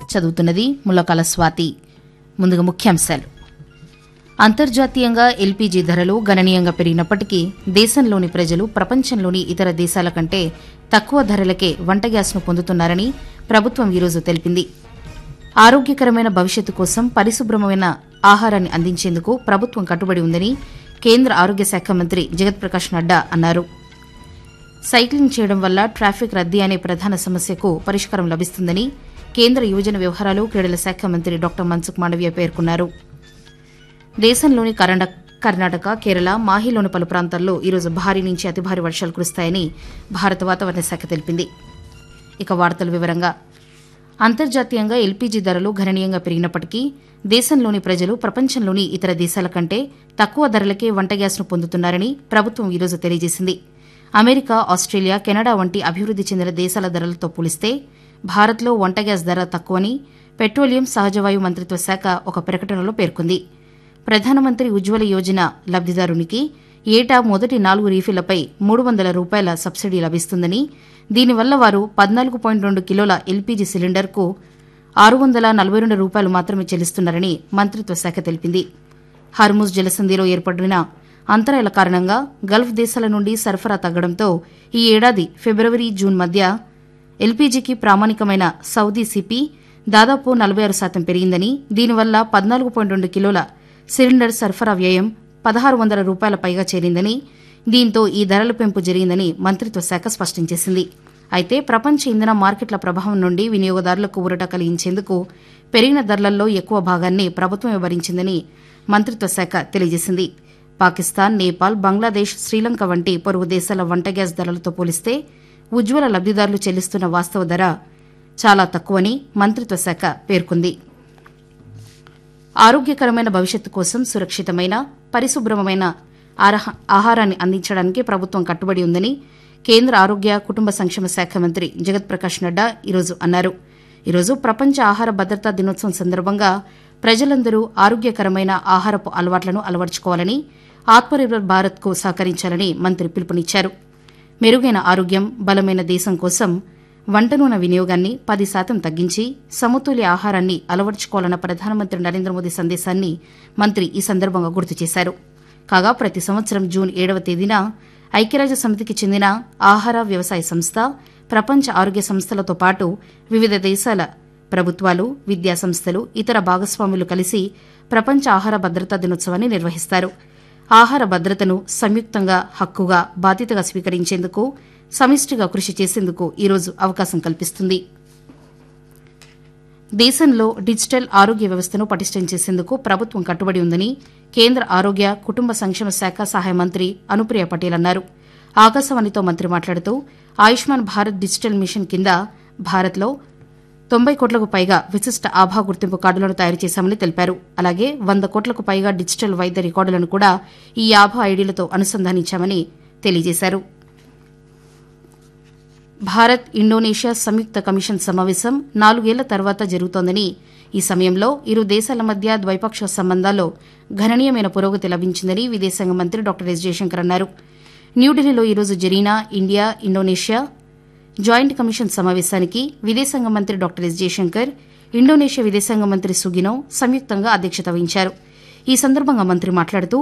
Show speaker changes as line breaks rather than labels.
చదువుతున్నది ముల్లకాల స్వాతి ముందుగా ముఖ్యాంశాలు అంతర్జాతీయంగా ఎల్పీజీ ధరలు గణనీయంగా పెరిగినప్పటికీ దేశంలోని ప్రజలు ప్రపంచంలోని ఇతర దేశాల కంటే తక్కువ ధరలకే వంట గ్యాస్ను పొందుతున్నారని ప్రభుత్వం ఈరోజు తెలిపింది ఆరోగ్యకరమైన భవిష్యత్తు కోసం పరిశుభ్రమైన ఆహారాన్ని అందించేందుకు ప్రభుత్వం కట్టుబడి ఉందని కేంద్ర ఆరోగ్య శాఖ మంత్రి జగత్ ప్రకాష్ నడ్డా అన్నారు సైక్లింగ్ చేయడం వల్ల ట్రాఫిక్ రద్దీ అనే ప్రధాన సమస్యకు పరిష్కారం లభిస్తుందని కేంద్ర యువజన వ్యవహారాలు క్రీడల శాఖ మంత్రి డాక్టర్ మన్సుఖ్ మాండవ్య పేర్కొన్నారు దేశంలోని కర్ణా- కర్ణాటక కేరళ మాహిలోని పలు ప్రాంతాల్లో ఈరోజు భారీ నుంచి అతి భారీ వర్షాలు కురుస్తాయని భారత వాతావరణ శాఖ తెలిపింది ఇక వార్తల వివరంగా అంతర్జాతీయంగా ఎల్పీజీ ధరలు గణనీయంగా పెరిగినప్పటికీ దేశంలోని ప్రజలు ప్రపంచంలోని ఇతర దేశాల కంటే తక్కువ ధరలకే వంట గ్యాస్ను పొందుతున్నారని ప్రభుత్వం ఈరోజు తెలియజేసింది అమెరికా ఆస్ట్రేలియా కెనడా వంటి అభివృద్ది చెందిన దేశాల ధరలతో పోలిస్తే భారత్లో వంట గ్యాస్ ధర తక్కువని పెట్రోలియం సహజవాయు మంత్రిత్వ శాఖ ఒక ప్రకటనలో పేర్కొంది ప్రధానమంత్రి ఉజ్వల యోజన లబ్దిదారునికి ఏటా మొదటి నాలుగు రీఫిళ్లపై మూడు వందల రూపాయల సబ్సిడీ లభిస్తుందని దీనివల్ల వారు పద్నాలుగు పాయింట్ రెండు కిలోల ఎల్పీజీ సిలిండర్కు ఆరు వందల నలభై రెండు రూపాయలు మాత్రమే చెల్లిస్తున్నారని మంత్రిత్వ శాఖ తెలిపింది హర్ముజ్ జలసంధిలో ఏర్పడిన అంతరాయాల కారణంగా గల్ఫ్ దేశాల నుండి సరఫరా తగ్గడంతో ఈ ఏడాది ఫిబ్రవరి జూన్ మధ్య ఎల్పీజీకి ప్రామాణికమైన సౌదీ సిపి దాదాపు నలభై ఆరు శాతం పెరిగిందని దీనివల్ల పద్నాలుగు పాయింట్ రెండు కిలోల సిలిండర్ సరఫరా వ్యయం పదహారు వందల రూపాయల పైగా చేరిందని దీంతో ఈ ధరల పెంపు జరిగిందని మంత్రిత్వ శాఖ స్పష్టం చేసింది అయితే ప్రపంచ ఇంధన మార్కెట్ల ప్రభావం నుండి వినియోగదారులకు ఊరట కలిగించేందుకు పెరిగిన ధరలలో ఎక్కువ భాగాన్ని ప్రభుత్వమే భరించిందని మంత్రిత్వ శాఖ తెలియజేసింది పాకిస్తాన్ నేపాల్ బంగ్లాదేశ్ శ్రీలంక వంటి పొరుగు దేశాల వంట గ్యాస్ ధరలతో పోలిస్తే ఉజ్వల లబ్దిదారులు చెల్లిస్తున్న వాస్తవ ధర చాలా తక్కువని మంత్రిత్వ శాఖ పేర్కొంది ఆరోగ్యకరమైన భవిష్యత్తు కోసం సురక్షితమైన పరిశుభ్రమైన ఆరహ- ఆహారాన్ని అందించడానికి ప్రభుత్వం కట్టుబడి ఉందని కేంద్ర ఆరోగ్య కుటుంబ సంక్షేమ శాఖ మంత్రి జగత్ ప్రకాష్ నడ్డా ఈరోజు అన్నారు ఈరోజు ప్రపంచ ఆహార భద్రతా దినోత్సవం సందర్భంగా ప్రజలందరూ ఆరోగ్యకరమైన ఆహారపు అలవాట్లను అలవర్చుకోవాలని ఆత్మనిర్భర్ భారత్కు సహకరించాలని మంత్రి పిలుపునిచ్చారు మెరుగైన ఆరోగ్యం బలమైన దేశం కోసం వంట నూనె వినియోగాన్ని పది శాతం తగ్గించి సమతుల్య ఆహారాన్ని అలవర్చుకోవాలన్న ప్రధానమంత్రి నరేంద్ర మోదీ సందేశాన్ని మంత్రి ఈ సందర్భంగా గుర్తు చేశారు కాగా ప్రతి సంవత్సరం జూన్ ఏడవ తేదీన ఐక్యరాజ్య సమితికి చెందిన ఆహార వ్యవసాయ సంస్థ ప్రపంచ ఆరోగ్య సంస్థలతో పాటు వివిధ దేశాల ప్రభుత్వాలు విద్యా సంస్థలు ఇతర భాగస్వాములు కలిసి ప్రపంచ ఆహార భద్రతా దినోత్సవాన్ని నిర్వహిస్తారు ఆహార భద్రతను సంయుక్తంగా హక్కుగా బాధ్యతగా స్వీకరించేందుకు సమిష్టిగా కృషి చేసేందుకు ఈరోజు అవకాశం కల్పిస్తుంది దేశంలో డిజిటల్ ఆరోగ్య వ్యవస్థను పటిష్టం చేసేందుకు ప్రభుత్వం కట్టుబడి ఉందని కేంద్ర ఆరోగ్య కుటుంబ సంక్షేమ శాఖ సహాయ మంత్రి అనుప్రియ పటేల్ అన్నారు ఆకాశవాణితో మంత్రి మాట్లాడుతూ ఆయుష్మాన్ భారత్ డిజిటల్ మిషన్ కింద భారత్లో తొంభై కోట్లకు పైగా విశిష్ట ఆభా గుర్తింపు కార్డులను తయారు చేశామని తెలిపారు అలాగే వంద కోట్లకు పైగా డిజిటల్ వైద్య రికార్డులను కూడా ఈ ఆభా ఐడీలతో అనుసంధానించామని తెలియజేశారు భారత్ ఇండోనేషియా సంయుక్త కమిషన్ సమావేశం నాలుగేళ్ల తర్వాత జరుగుతోందని ఈ సమయంలో ఇరు దేశాల మధ్య ద్వైపాక్షిక సంబంధాల్లో గణనీయమైన పురోగతి లభించిందని విదేశాంగ మంత్రి డాక్టర్ ఎస్ జయశంకర్ అన్నారు న్యూఢిల్లీలో ఈరోజు జరిగిన ఇండియా ఇండోనేషియా జాయింట్ కమిషన్ సమావేశానికి విదేశాంగ మంత్రి డాక్టర్ ఎస్ జయశంకర్ ఇండోనేషియా విదేశాంగ మంత్రి సుగినో సంయుక్తంగా అధ్యక్షత వహించారు ఈ సందర్భంగా మంత్రి మాట్లాడుతూ